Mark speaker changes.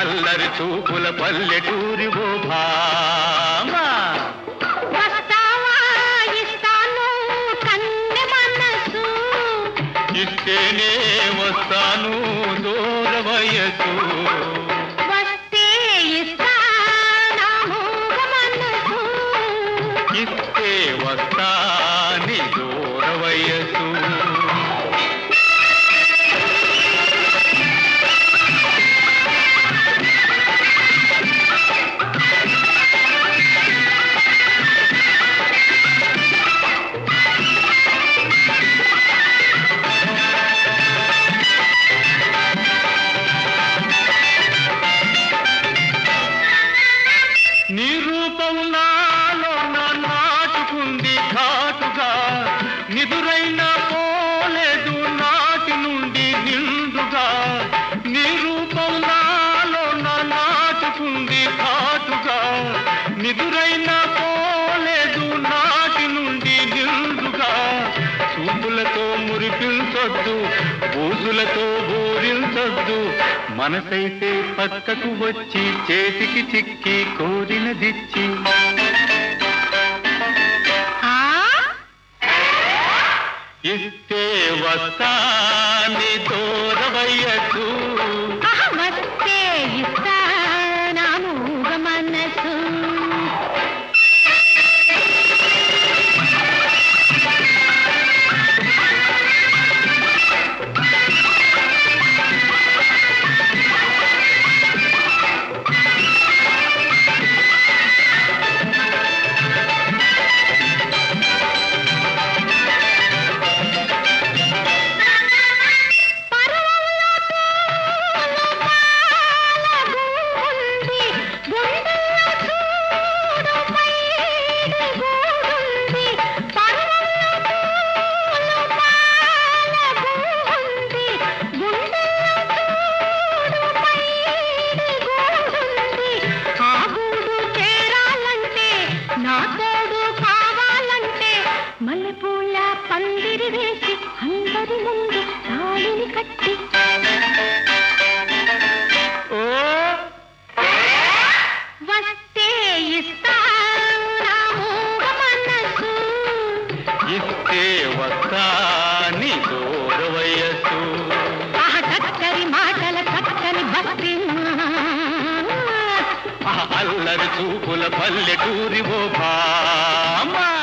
Speaker 1: అల్లరి చూపుల పల్లెటూరి ఓ భామా
Speaker 2: వస్తావా ఇస్తాను కన్నె మనసు
Speaker 1: ఇస్తేనే వస్తాను దూర వయసు
Speaker 2: వస్తే ఇస్తాను మనసు
Speaker 1: ఇస్తే వస్తాని దూర వయసు నీ రూపం నాలో నా నాటుకుంది ఘాటుగా నిదురైన పోలేదు నాటి నుండి నిండుగా నీ రూపం నాలో నా నాటుకుంది ఘాటుగా నిదురైన పోలేదు నాటి నుండి నిండుగా చూపులతో మురిపించొద్దు బూజులతో బోరించొద్దు మనసైతే పక్కకు వచ్చి చేతికి చిక్కి కోరినదిచ్చి
Speaker 2: ఆ
Speaker 1: ఇస్తే వస్తాని దూరవయ్యకు
Speaker 2: ఆహా, వస్తే ఇస్తాను మనసు పర్వంలో పూలు పాలగుంది, గుండెల్లో చూడు పైడి గూడుంది. పర్వంలో పూలు పాలగుంది, గుండెల్లో చూడు పైడి గూడుంది. ఆ గూడు చేరాలంటే నా తోడు కావాలంటే మల్లెపూల పందిరి వేసి అందరి ముందు తాళిని కట్టి
Speaker 1: ఓ
Speaker 2: వస్తే ఇస్తాను మనసు
Speaker 1: ఇస్తే వస్తాని దూరవయ్యకు
Speaker 2: ఆ చక్కని మాటల చక్కని భక్తి
Speaker 1: ఆ అల్లరి చూపుల పల్లెటూరి ఓ భామా